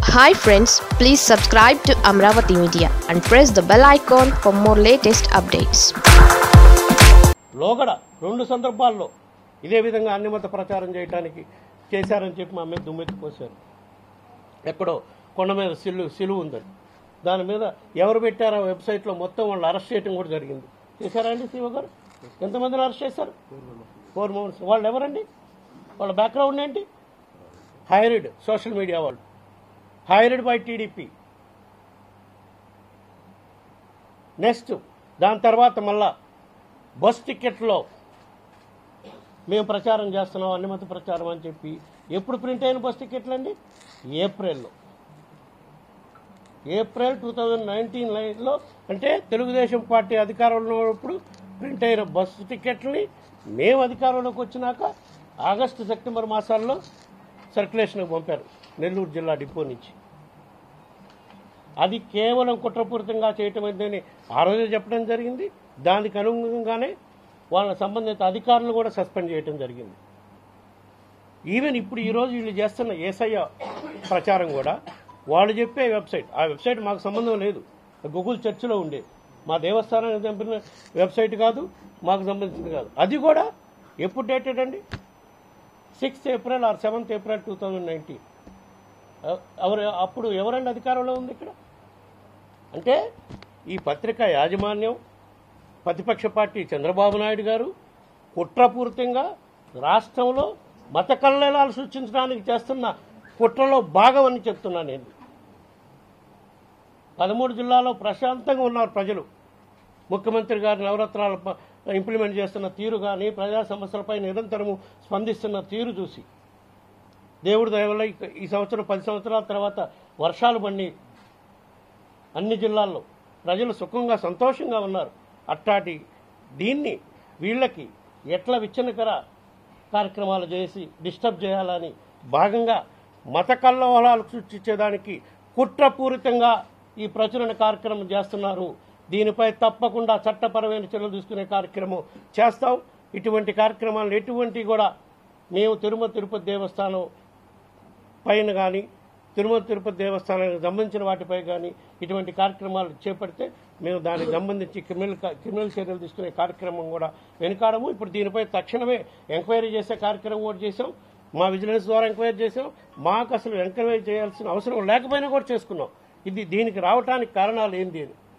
hi friends please subscribe to Amaravati media and press the bell icon for more latest updates లోగడ రెండు సందర్భాల్లో ఇదే విధంగా అన్యమత ప్రచారం చేయడానికి చేశారని చెప్పి మా మీద దుమ్మెత్తి పోశారు ఎక్కడో కొండ మీద సిల్లు సిలువు ఉందని దాని మీద ఎవరు పెట్టారో ఆ వెబ్సైట్లో మొత్తం వాళ్ళు అరెస్ట్ చేయడం కూడా జరిగింది చేశారా అండి శివ గారు ఎంతమందిని అరెస్ట్ చేశారు ఫోర్ మెంబర్స్ వాళ్ళు ఎవరండి వాళ్ళ బ్యాక్గ్రౌండ్ ఏంటి హైరిడ్ సోషల్ మీడియా వాళ్ళు హైరిడ్ బై టీడీపీ నెక్స్ట్ దాని తర్వాత మళ్ళా బస్ టికెట్లో మేము ప్రచారం చేస్తున్నాం అన్నిమత ప్రచారం అని చెప్పి ఎప్పుడు ప్రింట్ అయిన బస్ టికెట్లు అండి ఏప్రిల్లో ఏప్రిల్ టూ థౌజండ్ నైన్టీన్లో అంటే తెలుగుదేశం పార్టీ అధికారంలో ఉన్నప్పుడు ప్రింట్ అయిన బస్సు టికెట్లని మేము అధికారంలోకి వచ్చినాక ఆగస్టు సెప్టెంబర్ మాసాల్లో సర్క్యులేషన్కి పంపారు నెల్లూరు జిల్లా డిపో నుంచి అది కేవలం కుట్రపూరితంగా చేయటం అయిందని ఆ రోజే చెప్పడం జరిగింది దానికి అనుగుణంగానే వాళ్ళ సంబంధిత అధికారులు కూడా సస్పెండ్ చేయడం జరిగింది ఈవెన్ ఇప్పుడు ఈరోజు వీళ్ళు చేస్తున్న ఏసయ్య ప్రచారం కూడా వాళ్ళు చెప్పే వెబ్సైట్ ఆ వెబ్సైట్ మాకు సంబంధం లేదు గూగుల్ చర్చిలో ఉండేది మా దేవస్థానానికి చంపిన వెబ్సైట్ కాదు మాకు సంబంధించింది కాదు అది కూడా ఎప్పుడు డేటెడ్ అండి sixth April or seventh April two thousand nineteen ఎవరు అప్పుడు ఎవరండి అధికారంలో ఉంది ఇక్కడ అంటే ఈ పత్రిక యాజమాన్యం ప్రతిపక్ష పార్టీ చంద్రబాబు నాయుడు గారు కుట్రపూరితంగా రాష్ట్రంలో మత కల్లేలాలు సృష్టించడానికి చేస్తున్న కుట్రలో భాగం అని చెప్తున్నా నేను పదమూడు జిల్లాలో ప్రశాంతంగా ఉన్నారు ప్రజలు ముఖ్యమంత్రి గారి నవరత్నాలు ప- ఇంప్లిమెంట్ చేస్తున్న తీరు కానీ ప్రజా సమస్యలపై నిరంతరము స్పందిస్తున్న తీరు చూసి దేవుడి దయ వల్ల ఇక- ఈ సంవత్సరం పది సంవత్సరాల తర్వాత వర్షాలు పడి అన్ని జిల్లాల్లో ప్రజలు సుఖంగా సంతోషంగా ఉన్నారు అట్టాటి దీన్ని వీళ్ళకి ఎట్లా విచ్ఛిన్నకర కార్యక్రమాలు చేసి డిస్టర్బ్ చేయాలని భాగంగా మత కల్లోలాలు సృష్టించేదానికి కుట్రపూరితంగా ఈ ప్రచురణ కార్యక్రమం చేస్తున్నారు దీనిపై తప్పకుండా చట్టపరమైన చర్యలు తీసుకునే కార్యక్రమం చేస్తాం ఇటువంటి కార్యక్రమాలు ఎటువంటి కూడా మేము తిరుమల తిరుపతి దేవస్థానం పైన కానీ తిరుమల తిరుపతి దేవస్థానానికి సంబంధించిన వాటిపై కానీ ఇటువంటి కార్యక్రమాలు చేపడితే మేము దానికి సంబంధించి క్రిమినల్ కా- క్రిమినల్ చర్యలు తీసుకునే కార్యక్రమం కూడా వెనుకాడము ఇప్పుడు దీనిపై తక్షణమే ఎంక్వైరీ చేసే కార్యక్రమం కూడా చేసాం మా విజిలెన్స్ ద్వారా ఎంక్వైరీ చేసాం మాకు అసలు ఎంక్వైరీ చేయాల్సిన అవసరం లేకపోయినా కూడా చేసుకున్నాం ఇది దీనికి రావడానికి కారణాలు ఏంటి అని